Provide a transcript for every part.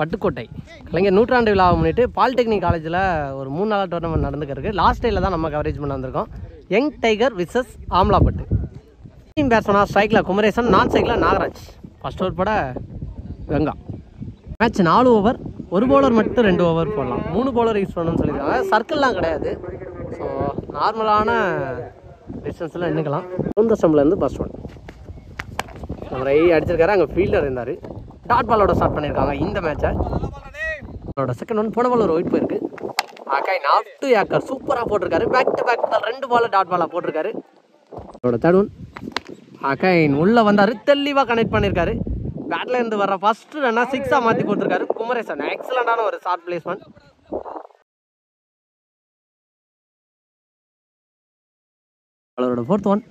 பட்டுக்கோட்டை கலைஞர் நூற்றாண்டு விழாவை முன்னிட்டு பாலிடெக்னிக் காலேஜில் ஒரு மூணு நாள் டோர்னமெண்ட் நடந்துருக்கு லாஸ்ட் டேயில் தான் நம்ம கவரேஜ் பண்ண வந்திருக்கோம் young tiger versus Amlapattu team பேட்ஸ்மனா ஸ்ட்ரைக்கில் குமரேசன் நான் சைக்கில் நாகராஜ் ஃபர்ஸ்ட் ஓவர் போட வெங்கா மேட்ச் நாலு ஓவர் ஒரு பவுலர் மட்டும் ரெண்டு ஓவர் போடலாம் மூணு பவுலர் யூஸ் பண்ணணும்னு சொல்லியிருக்காங்க சர்க்கிள்லாம் கிடையாது ஸோ நார்மலான டிஸ்டன்ஸில் நின்றுக்கலாம் இந்த ஸ்டம்ப்லேருந்து ஃபர்ஸ்ட் ஒன் நம்ம ரை அடிச்சிருக்காரு அங்கே ஃபீல்டர் இருந்தார் டாட் பாலோட ஸ்டார்ட் பண்ணியிருக்காங்க இந்த மேட்சை அவரோட செகண்ட் ஒன் போன பால் ஒரு ஒயிட் போயிருக்கு அக்காய் நாப் டு ஏக்கர் சூப்பராக போட்டிருக்காரு பேக் டு பேக் பால் ரெண்டு பால் டாட் பாலாக போட்டிருக்காரு அவரோட தேர்ட் ஒன் அகைன் உள்ளே வந்தார் தெளிவாக கனெக்ட் பண்ணியிருக்காரு பேட்ல இருந்து வர ஃபர்ஸ்ட் ரன்னா சிக்ஸாக மாற்றி கொடுத்துருக்காரு குமரேசன் எக்ஸலண்டான ஒரு ஷார்ட் பிளேஸ்மெண்ட் அவரோட ஃபோர்த் ஒன்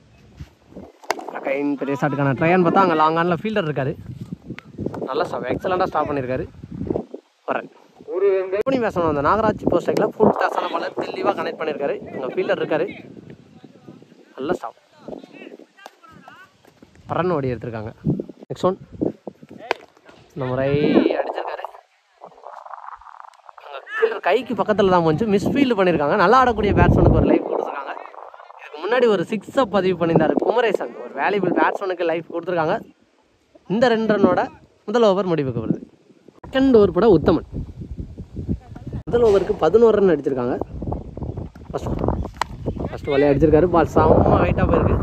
அகைன் பெரிய ஷாட்டுக்கான ட்ரையான்னு பார்த்தா அங்கே லாங் ஆனில் ஃபீல்டர் இருக்காரு நல்லா ஸ்டாப் எக்ஸலண்டாக ஸ்டாப் பண்ணியிருக்காரு வரேன் எப்படி பேசணும் அந்த நாகராஜ் போஸ்ட் சைக்கில் ஃபுல் டாஸான பால தெளிவாக கனெக்ட் பண்ணியிருக்காரு அங்கே ஃபீல்டர் இருக்காரு நல்ல ஸ்டாப் பரன் ஓடி எடுத்திருக்காங்க நெக்ஸ்ட் ஒன் இந்த முறை அடிச்சிருக்காரு அங்கே ஃபீல்டர் கைக்கு பக்கத்தில் தான் போச்சு மிஸ்ஃபீல்டு பண்ணியிருக்காங்க நல்லா ஆடக்கூடிய பேட்ஸ்மேனுக்கு ஒரு லைஃப் கொடுத்துருக்காங்க இதுக்கு முன்னாடி ஒரு சிக்ஸை பதிவு பண்ணியிருந்தாரு குமரேசன் ஒரு வேல்யூபிள் பேட்ஸ்மேனுக்கு லைஃப் கொடுத்துருக்காங்க இந்த ரெண்டு ரன்னோட முதல் ஓவர் முடிவுக்கு வருது செகண்ட் ஓவர் கூட உத்தமன் முதல் ஓவருக்கு பதினோரு ரன் அடிச்சிருக்காங்க ஃபர்ஸ்ட் ஃபர்ஸ்ட் வலையை அடிச்சிருக்காரு பால் செம்ம ஹைட்டாக போயிருக்கு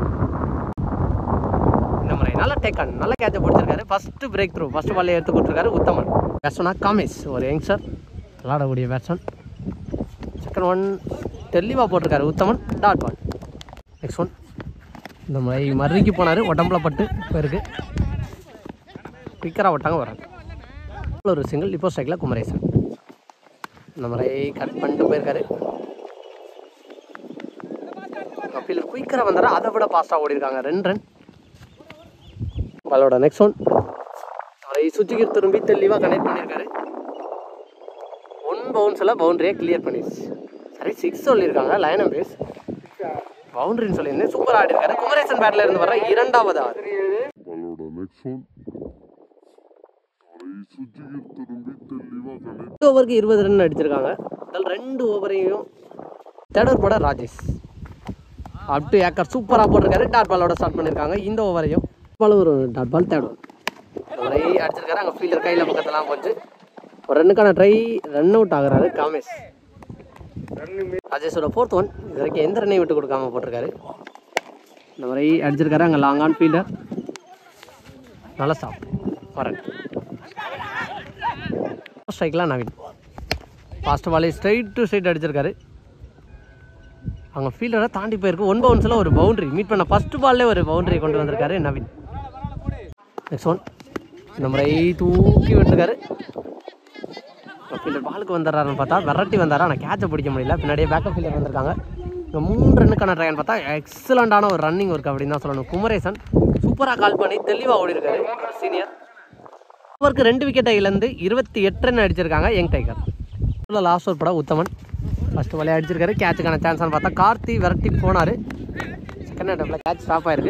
இந்த முறை நல்ல டேக் ஆன் நல்ல கேட்சை பிடிச்சிருக்காரு ஃபர்ஸ்ட் பிரேக் த்ரூ ஃபர்ஸ்ட் பால்ல எடுத்து கொடுத்துருக்காரு உத்தமன் பேட்ஸ்மனா காமேஷ் ஒரு யங்ஸ்டர் விளாடக்கூடிய பேட்ஸ்மேன் செகண்ட் ஒன் தெளிவாக போட்டிருக்காரு Uthaman dot ball next one இந்த முறை மறுக்கு போனார் உடம்புல பட்டு போயிருக்கு குயிக்கராக விட்டாங்க வராங்க ஒரு சிங்கிள் இப்போ ஸ்ட்ரைக்கில் குமரேசன் இந்த முறை கட் பண்ணிட்டு போயிருக்காரு ஃபீல்டர் குயிக்கராக வந்தாரா அதை விட ஃபாஸ்ட்டாக ஓடிருக்காங்க ரெண்டு ரன் பாலோட நெக்ஸ்ட் ஒன் அவரை சுஜிக்கு திரும்பி தெளிவாக கனெக்ட் பண்ணியிருக்காரு ஒன் பவுன்ஸில் பவுண்டரியை கிளியர் பண்ணிடுச்சு சரி சிக்ஸ் சொல்லியிருக்காங்க லைன் பேஸ் பவுண்டரின்னு சொல்லியிருந்தேன் சூப்பராக ஆடிருக்காரு குமரேசன் பேட்டில் இருந்து வர இரண்டாவது ஆறு பாலோட நெக்ஸ்ட் ஒன் அவரை சுஜிக்கு திரும்பி தெளிவாக கனெக்ட் ரெண்டு ஓவருக்கு இருபது ரன் அடிச்சிருக்காங்க அதில் ரெண்டு ஓவரையும் தேர்ட் ஓவர் போட ராஜேஷ் அப் டு ஏக்கர் சூப்பராக போட்டிருக்காரு டாட் பாலோட ஸ்டார்ட் பண்ணியிருக்காங்க இந்த ஓவரையும் பால் ஒரு டாட் பால் தேர்ட் ஓவர் ஓவரை அடிச்சிருக்காரு அங்கே ஃபீல்டர் கையில் பக்கத்துலாம் போச்சு ஒரு ரன்னுக்கான ட்ரை ரன் அவுட் ஆகுறாரு காமேஷ் ராஜேஷோட ஃபோர்த் ஒன் இது வரைக்கும் எந்த ரன்னையும் விட்டு கொடுக்காம போட்டிருக்காரு இந்த முறை அடிச்சிருக்காரு அங்கே லாங் ஆன் ஃபீல்டர் நல்ல ஸ்டாப் வரேன் ஸ்ட்ரைக்லாம் நவீன் ஃபாஸ்ட் பாலே ஸ்ட்ரைட் டு ஸ்ட்ரைட் அடிச்சிருக்காரு அவங்க ஃபீல்டரை தாண்டி போயிருக்கு ஒன் பவுன்ஸில் ஒரு பவுண்டரி மீட் பண்ண ஃபர்ஸ்ட் பால்லே ஒரு பவுண்டரி கொண்டு வந்திருக்காரு நவீன் நெக்ஸ்ட் ஒன் இந்த முறை தூக்கி விட்டுருக்காரு ஃபீல்டர் பாலுக்கு வந்துடுறாருன்னு பார்த்தா விரட்டி வந்தாரா ஆனால் கேட்சை பிடிக்க முடியல பின்னாடியே பேக்கப் ஃபீல்டர் வந்திருக்காங்க இந்த மூணு ரன்னுக்கான ட்ரைன்னு பார்த்தா எக்ஸலண்டான ஒரு ரன்னிங் ஒர்க் அப்படின்னு தான் சொல்லணும் குமரேசன் சூப்பராக கால் பண்ணி தெளிவாக ஓடி இருக்காரு சீனியர் ஓவருக்கு ரெண்டு விக்கெட்டை இழந்து இருபத்தி எட்டு ரன் அடிச்சிருக்காங்க யங் டைகர் உள்ள லாஸ்ட் ஓவர் பட உத்தமன் ஃபர்ஸ்ட் வலையை அடிச்சிருக்காரு கேட்சுக்கான சான்ஸ்னு பார்த்தா கார்த்தி விரட்டி போனார் செகண்ட் ஹேண்டப்பில் கேட்ச் ஸ்டாப் ஆயிருக்கு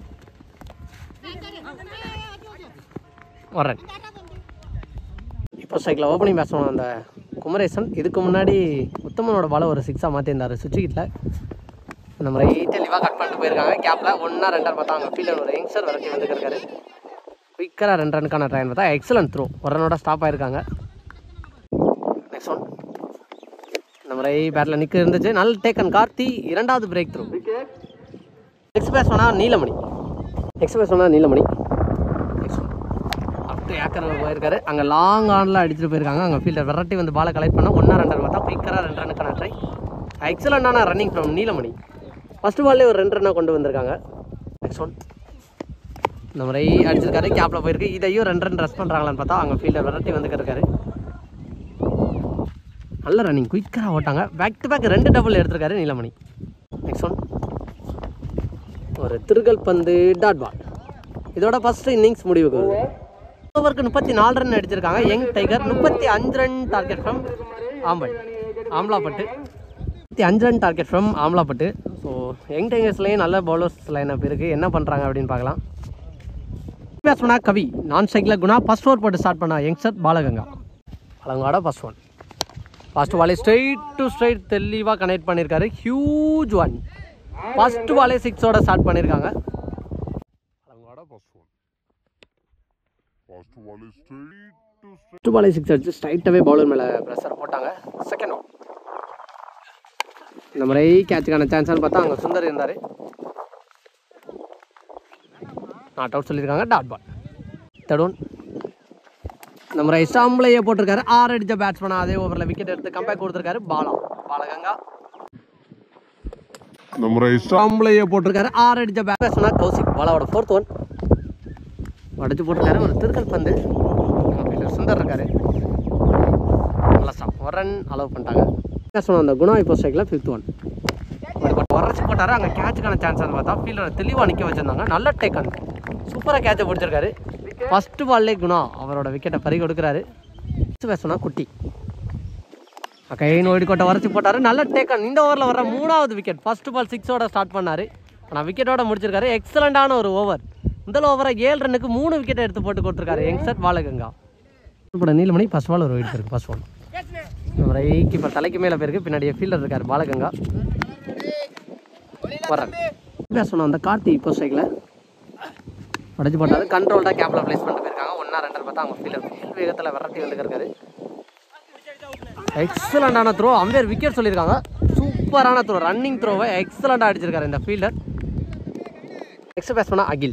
வரேன் இப்போ ஸ்ட்ரைக்கில் ஓப்பனிங் பேட்ஸ்மேன் அந்த குமரேசன் இதுக்கு முன்னாடி உத்தமனோட பாலை ஒரு சிக்ஸாக மாற்றிருந்தார் சுவிட்ச் இந்த மாதிரி தெளிவாக கட் பண்ணிட்டு போயிருக்காங்க கேப்பில் ஒன்றா ரெண்டா பார்த்தா அவங்க ஃபீல்டர் ஒரு யங்ஸ்டர் விரட்டி வந்துருக்காரு குயிக்கராக ரெண்டு ரனுக்கான ட்ரைன் பார்த்தா எக்ஸலன்ட் த்ரோ ஒரு ரனோட ஸ்டாப் ஆயிருக்காங்க நெக்ஸ்ட் ஒன் இந்த முறை பேட்டில் நிற்க இருந்துச்சு நல்ல டேக்கன் கார்த்தி இரண்டாவது பிரேக் த்ரூ நெக்ஸ்ட் பேஸ் பண்ணால் நீலமணி நெக்ஸ்ட் பேஸ் பண்ணால் நீலமணி நெக்ஸ்ட் ஒன் அப்டு ஏக்கர் போயிருக்காரு அங்கே லாங் ஆனில் அடிச்சுட்டு போயிருக்காங்க அங்கே ஃபீல்டர் விரட்டி வந்து பாலை கலெக்ட் பண்ண ஒன்றா ரெண்டு பார்த்தா குயிக்கராக ரெண்டு ரனுக்கான ட்ரை எக்ஸலண்டான ரன்னிங் ஃப்ரம் நீலமணி ஃபர்ஸ்ட் பால்லே ஒரு ரெண்டு ரன்னை கொண்டு வந்திருக்காங்க நெக்ஸ்ட் ஒன் இந்த முறை அடிச்சிருக்காரு கேப்பில் போயிருக்கு இதையும் ரெண்டு ரன் ரெஸ்ட் பண்ணுறாங்களான்னு பார்த்தா அங்கே ஃபீல்டர் விரட்டி வந்துருக்காரு நல்ல ரன்னிங் குயிக்கராக ஓட்டாங்க பேக் டு பேக் ரெண்டு டபுள் எடுத்திருக்காரு நீலமணி நெக்ஸ்ட் ஒன் ஒரு திருகல் பந்து டாட் பால் இதோட ஃபர்ஸ்ட் இன்னிங்ஸ் முடிவுக்கு வருது ஓவருக்கு முப்பத்தி நாலு ரன் அடிச்சிருக்காங்க யங் டைகர் முப்பத்தி அஞ்சு ரன் டார்கெட் ஃப்ரம் ஆம்பல் ஆம்லாப்பட்டு முப்பத்தி அஞ்சு run target from Amlapattu so young டைகர்ஸ்லேயும் நல்ல பவுலர்ஸ் லைன் அப் இருக்குது என்ன பண்ணுறாங்க அப்படின்னு பார்க்கலாம் பேட்ஸ்மேனா கவி நான் சைக்கிளில் குணா ஃபர்ஸ்ட் ஓவர் போட்டு ஸ்டார்ட் பண்ண யங்ஸ்டர் பாலகங்கா பாலங்காட ஃபர்ஸ்ட் ஒன் ஃபர்ஸ்ட் பாலே ஸ்ட்ரைட் டு ஸ்ட்ரைட் தெளிவாக கனெக்ட் பண்ணியிருக்காரு ஹியூஜ் ஒன் ஃபர்ஸ்ட் பாலே சிக்ஸோட ஸ்டார்ட் பண்ணியிருக்காங்க பாலங்காட first one first ball straight to first பாலே சிக்ஸ் அடிச்சு ஸ்ட்ரைட்டாகவே பவுலர் மேலே ப்ரெஷர் போட்டாங்க செகண்ட் ஒன் இந்த முறை கேட்சுக்கான சான்ஸ்னு பார்த்தா அங்கே சுந்தர் இருந்தார் நாட் அவுட் சொல்லியிருக்காங்க டாட் பால் தேர்ட் ஒன் இந்த முறை ஸ்டாம்ப்லேயே போட்டிருக்காரு ஆறு அடிச்ச பேட்ஸ்மேனா அதே ஓவரில் விக்கெட் எடுத்து கம்பேக் கொடுத்துருக்காரு பாலா பாலகங்கா நம்ம ரைஸ் ஸ்டாம்ப்லேயே போட்டிருக்காரு ஆறு அடிச்ச பேட்ஸ்மேனா கௌசிக் பாலாவோட ஃபோர்த் ஒன் உடச்சு போட்டிருக்காரு ஒரு திருக்கல் பந்து நம்ம சுந்தர் இருக்காரு நல்லா ஸ்டாப் ஒரு ரன் அலோவ் பண்ணிட்டாங்க பேட்ஸ்மேன் அந்த குணா இப்போ ஸ்ட்ரைக்கில் ஃபிஃப்த் ஒன் உரைச்சி போட்டாரு அங்கே கேட்சுக்கான சான்ஸ் பார்த்தா ஃபீல்டர் தெளிவாக நிற்க வச்சிருந்தாங்க நல்ல டேக்கன் சூப்பராக கேட்சை பிடிச்சிருக்காரு ஃபர்ஸ்ட் பால்லே குணா அவரோட விக்கெட்டை பறி கொடுக்குறாரு பேசணும் குட்டி கையின் ஓடி கோட்டை உரைச்சி போட்டாரு நல்ல டேக்கன் இந்த ஓவரில் வர மூணாவது விக்கெட் ஃபர்ஸ்ட் பால் சிக்ஸோட ஸ்டார்ட் பண்ணாரு ஆனால் விக்கெட்டோட முடிச்சிருக்காரு எக்ஸலண்டான ஒரு ஓவர் முதல் ஓவரை ஏழு ரன்னுக்கு மூணு விக்கெட்டை எடுத்து போட்டு கொடுத்துருக்காரு யங்ஸ்டர் பாலகங்கா இப்போ நீலமணி ஃபர்ஸ்ட் பால் ஒரு வெயிட் இருக்கு ஃபர்ஸ்ட் பால் நம்ம கீப்பர் தலைக்கு மேலே போயிருக்கு பின்னாடியே ஃபீல்டர் இருக்கார் பாலகங்கா வரேன் பேசணும் அந்த கார்த்தி இப்போ ஸ்ட்ரைக்கில் உடச்சு போட்டாரு கண்ட்ரோல்டாக கேப்பில் ப்ளேஸ் பண்ணிட்டு போயிருக்காங்க ஒன்றா ரெண்டு பார்த்தா அவங்க ஃபீல்டர் ஃபீல் வேகத்தில் விரட்டி வந்துருக்காரு எக்ஸலண்டான த்ரோ அம்பேர் விக்கெட் சொல்லியிருக்காங்க சூப்பரான த்ரோ ரன்னிங் த்ரோவை எக்ஸலண்டாக அடிச்சிருக்காரு இந்த ஃபீல்டர் நெக்ஸ்ட் பேட்ஸ்மேனா அகில்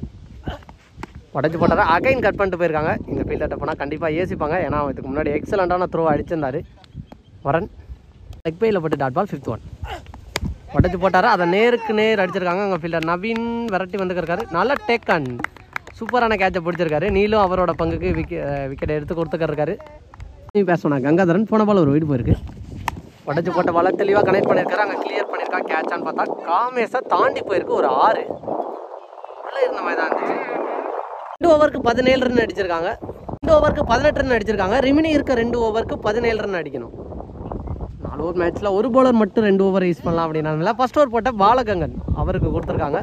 உடச்சு போட்டாரு அகைன் கட் பண்ணிட்டு போயிருக்காங்க இந்த ஃபீல்டர்கிட்ட போனால் கண்டிப்பாக ஏசிப்பாங்க ஏன்னா இதுக்கு முன்னாடி எக்ஸலண்டான த்ரோ அடிச்சிருந்தாரு வரன் லெக் பையில் போட்டு டாட் பால் ஃபிஃப்த் ஒன் உடச்சு போட்டாரு அதை நேருக்கு நேர் அடிச்சிருக்காங்க அங்கே ஃபீல்டர் நவீன் விரட்டி வந்துருக்காரு நல்ல டேக்கன் சூப்பரான கேட்சை பிடிச்சிருக்காரு நீலும் அவரோட பங்குக்கு விக்கெ விக்கெட் எடுத்து கொடுத்துக்கிருக்காரு நீ பேசணும் கங்காதரன் போன பால் ஒரு வீடு போயிருக்கு உடச்சு போட்ட பால தெளிவாக கனெக்ட் பண்ணியிருக்காரு அங்கே கிளியர் பண்ணியிருக்கா கேட்சான்னு பார்த்தா காமேஸை தாண்டி போயிருக்கு ஒரு ஆறு உள்ளே இருந்த மாதிரி தான் இருந்துச்சு ரெண்டு ஓவருக்கு பதினேழு ரன் அடிச்சிருக்காங்க ரெண்டு ஓவருக்கு பதினெட்டு ரன் அடிச்சிருக்காங்க ரிமினி இருக்க ரெண்டு ஓவருக்கு பதினேழு ரன் அடிக்கணும் நாலு ஓவர் மேட்ச்சில் ஒரு பவுலர் மட்டும் ரெண்டு ஓவர் யூஸ் பண்ணலாம் அப்படின்னா ஃபர்ஸ்ட் ஓவர் போட்ட பாலகங்கன் அவருக்கு கொடுத்துருக்காங்க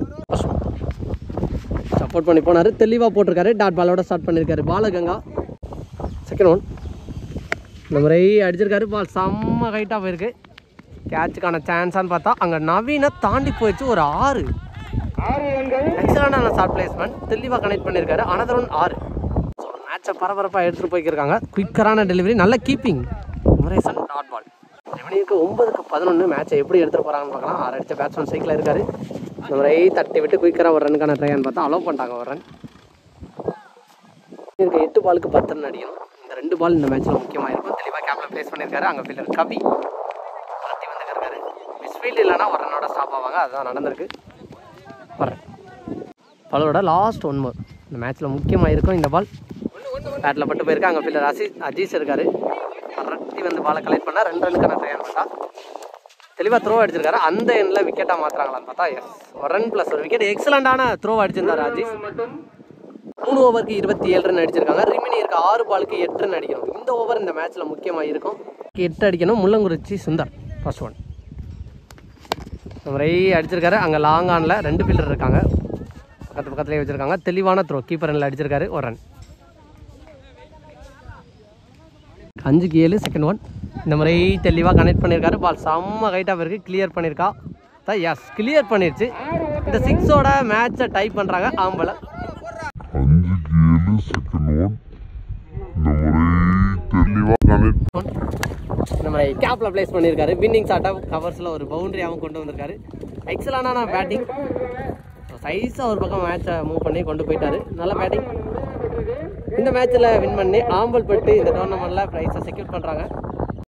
சப்போர்ட் பண்ணி போனார் தெளிவாக போட்டிருக்காரு டாட் பாலோட ஸ்டார்ட் பண்ணியிருக்காரு பாலகங்கா செகண்ட் ஒன் இந்த முறை அடிச்சிருக்காரு பால் செம்ம ஹைட்டாக போயிருக்கு கேட்சுக்கான சான்ஸான்னு பார்த்தா அங்கே நவீனை தாண்டி போயிடுச்சு ஒரு ஆறு எக்ஸலண்டான ஷார்ட் பிளேஸ்மெண்ட் தெளிவாக கனெக்ட் பண்ணியிருக்காரு அனதர் ஒன் ஆறு ஸோ மேட்சை பரபரப்பாக எடுத்துகிட்டு போய்க்கிருக்காங்க குயிக்கரான டெலிவரி நல்ல கீப்பிங் குமரேசன் டாட் பால் ரெவனிக்கு ஒன்பதுக்கு பதினொன்று மேட்சை எப்படி எடுத்துகிட்டு போகிறாங்கன்னு பார்க்கலாம் ஆறு அடித்த பேட்ஸ்மேன் சைக்கிள் இருக்காரு இந்த முறை தட்டி விட்டு குயிக்கராக ஒரு ரனுக்கான ட்ரையான்னு பார்த்தா அலோவ் பண்ணிட்டாங்க ஒரு ரன் இருக்க எட்டு பாலுக்கு பத்து ரன் அடிக்கணும் இந்த ரெண்டு பால் இந்த மேட்ச்சில் முக்கியமாக இருக்கும் தெளிவாக கேப்பில் ப்ளேஸ் பண்ணியிருக்காரு அங்கே ஃபீல்டர் கவி தட்டி வந்துருக்காரு மிஸ்ஃபீல்டு இல்லைன்னா ஒரு ரன்னோட ஸ்டாப் ஆவாங்க அதுதான் நடந்திருக்கு வரேன் பாலோட லாஸ்ட் ஒன் மோர் இந்த மேட்ச்சில் முக்கியமாக இருக்கும் இந்த பால் பேட்டில் பட்டு போயிருக்கு அங்கே ஃபீல்டர் அசீஸ் அஜீஸ் இருக்காரு ரட்டி வந்து பாலை கலெக்ட் பண்ணால் ரெண்டு ரனுக்கான ட்ரையான்னு பார்த்தா தெளிவாக த்ரோ அடிச்சிருக்காரு அந்த எண்ணில் விக்கெட்டாக மாற்றுறாங்களான்னு பார்த்தா எஸ் ஒரு ரன் ப்ளஸ் ஒரு விக்கெட் எக்ஸலண்டான த்ரோ அடிச்சிருந்தார் அஜீஸ் மூணு ஓவருக்கு இருபத்தி ஏழு ரன் அடிச்சிருக்காங்க ரிமினி இருக்க ஆறு பாலுக்கு எட்டு ரன் அடிக்கணும் இந்த ஓவர் இந்த மேட்ச்சில் முக்கியமாக இருக்கும் எட்டு அடிக்கணும் முள்ளங்குறிச்சி சுந்தர் ஃபர்ஸ்ட் ஒன் நம்ம ரை அடிச்சிருக்காரு அங்கே லாங் ஆனில் ரெண்டு ஃபீல்டர் இருக்காங்க பக்கத்து பக்கத்துலேயே வச்சுருக்காங்க தெளிவான த்ரோ கீப்பர் ரனில் அடிச்சிருக்காரு ஒரு ரன் அஞ்சுக்கு ஏழு செகண்ட் ஒன் இந்த முறை தெளிவாக கனெக்ட் பண்ணியிருக்காரு பால் செம்ம ஹைட்டாக போயிருக்கு கிளியர் பண்ணியிருக்கா தான் எஸ் கிளியர் பண்ணிருச்சு இந்த சிக்ஸோட மேட்சை டைப் பண்ணுறாங்க ஆம்பளை அஞ்சுக்கு ஏழு செகண்ட் ஒன் இந்த முறை தெளிவாக கனெக்ட் நம்ம கேப்பில் ப்ளேஸ் பண்ணியிருக்காரு வின்னிங் ஷாட்டாக கவர்ஸில் ஒரு பவுண்டரியாகவும் கொண்டு வந்திருக்காரு எக்ஸலான பேட்டிங் சைஸாக ஒரு பக்கம் மேட்சை மூவ் பண்ணி கொண்டு போயிட்டாரு நல்ல பேட்டிங் இந்த மேட்ச்சில் வின் பண்ணி ஆம்பல் பட்டு இந்த டோர்னமெண்ட்டில் ப்ரைஸை செக்யூர் பண்ணுறாங்க